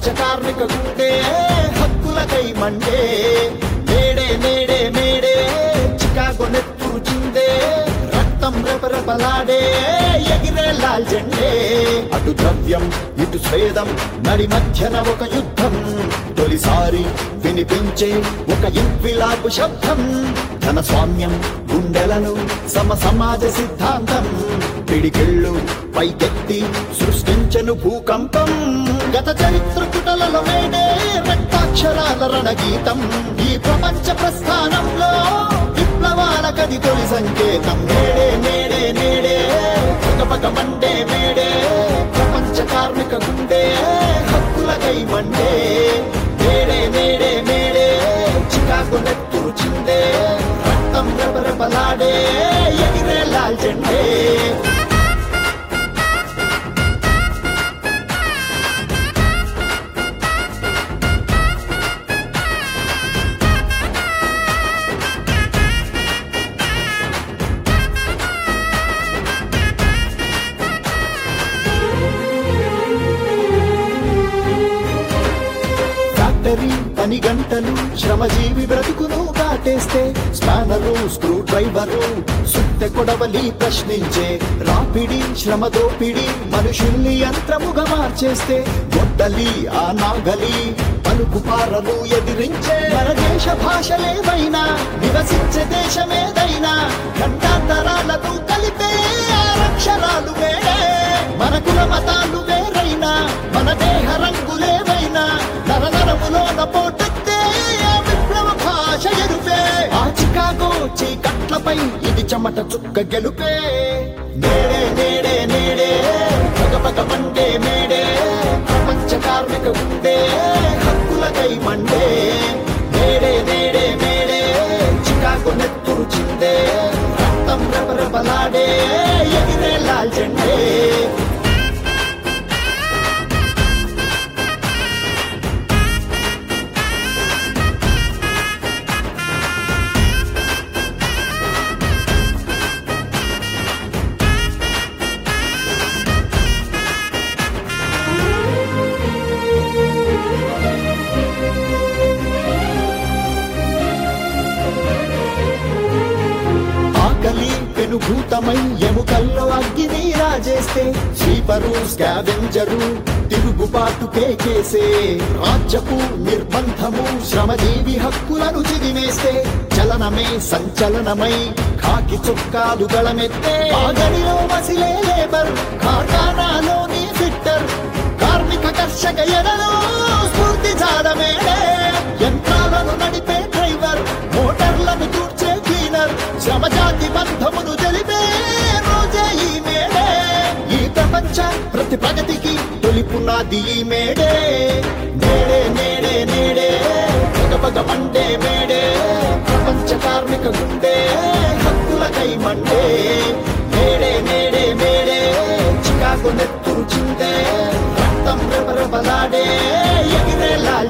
ప్రపంచ కార్మిక గుండె హక్కులకై మండే మేడే మేడే మేడే చికాగో నెత్తురు చిందే రక్తం రెపరెపలాడే ఎగిరే లాల్ జెండే అటు ద్రవ్యం ఇటు స్వేదం నడి మధ్యన ఒక యుద్ధం తొలిసారి వినిపించే ఒక ఇంక్విలాపు శబ్దం ధన స్వామ్యం గుండెలను సమ సమాజ సిద్ధాంతం పిడికిళ్ళు పైకెత్తి సృష్టించను భూకంపం గత చరిత్ర పుటలలో మేడే రక్తాక్షరాల రణగీతం ఈ ప్రపంచ ప్రస్థానంలో విప్లవాల కది తొలి సంకేతం నేడే నేడే నేడే పగపగ మండే మేడే ప్రపంచ కార్మిక గుండె హక్కులకై మండే మేడే మేడే మేడే చికాకు నెత్తురు చిందే రక్తం రెపరెపలాడే ఎగిరే లాల్ జెండే ఫ్యాక్టరీ పని గంటలు శ్రమజీవి బ్రతుకును దాటేస్తే స్పానరు స్క్రూ డ్రైవరు సుత్తె కొడవలి ప్రశ్నించే రాపిడి శ్రమ దోపిడి మనుషుల్ని యంత్రముగా మార్చేస్తే గొడ్డలి ఆ నాగలి పలుకు పారలు ఎదిరించే మన దేశ భాషలేవైనా నివసించే దేశమేదైనా ఖండాంతరాలను కలిపే ఆరక్షరాలు వేరే మన కుల మతాలు వేరైనా మన దేహ రంగులేవైనా నరనరములోన పోటెత్తే ఆ విప్లవ భాష ఎరుపే ఆ చికాగో చీకట్లపై ఇది చెమట చుక్క గెలుపే నేడే నేడే నేడే పగపగ మండే మేడే ప్రపంచ కార్మిక గుండె హక్కులకై మండే నేడే నేడే మేడే చికాగో నెత్తురు చిందే రక్తం రెపరెపలాడే ఎగిరే లాల్ జెండే ఆకలి పెనుభూతమై ఎముకల్లో అగ్గిని రాజేస్తే స్వీపరు స్కావెంజరు తిరుగుబాటు కేకేసే రాజ్యపు నిర్బంధము శ్రమజీవి హక్కులను చిదిమేస్తే చలనమే సంచలనమై కాకి చొక్కాలు గళమెత్తే ఆగడిలో మసిలే లేబర్ కార్ఖానాలోని ఫిట్టర్ కార్మిక కర్షక ఎడలో స్ఫూర్తి జాడమేడే యంత్రాలను నడిపే డ్రైవర్ మోటార్లను తూర్చే క్లీనర్ శ్రమజాతి బంధమును తెలిపే రోజే ఈ మేడే ఈ ప్రపంచ ప్రతి ప్రగతికి తొలి పునాది ఈ మేడే నేడే నేడే నేడే పగ పగ మండే మేడే ప్రపంచ కార్మిక గుండె హక్కులకై మండే మేడే మేడే మేడే చికాకు నెత్తురు చిందే రక్తం రెపరెపలాడే ఎగిరే లాల్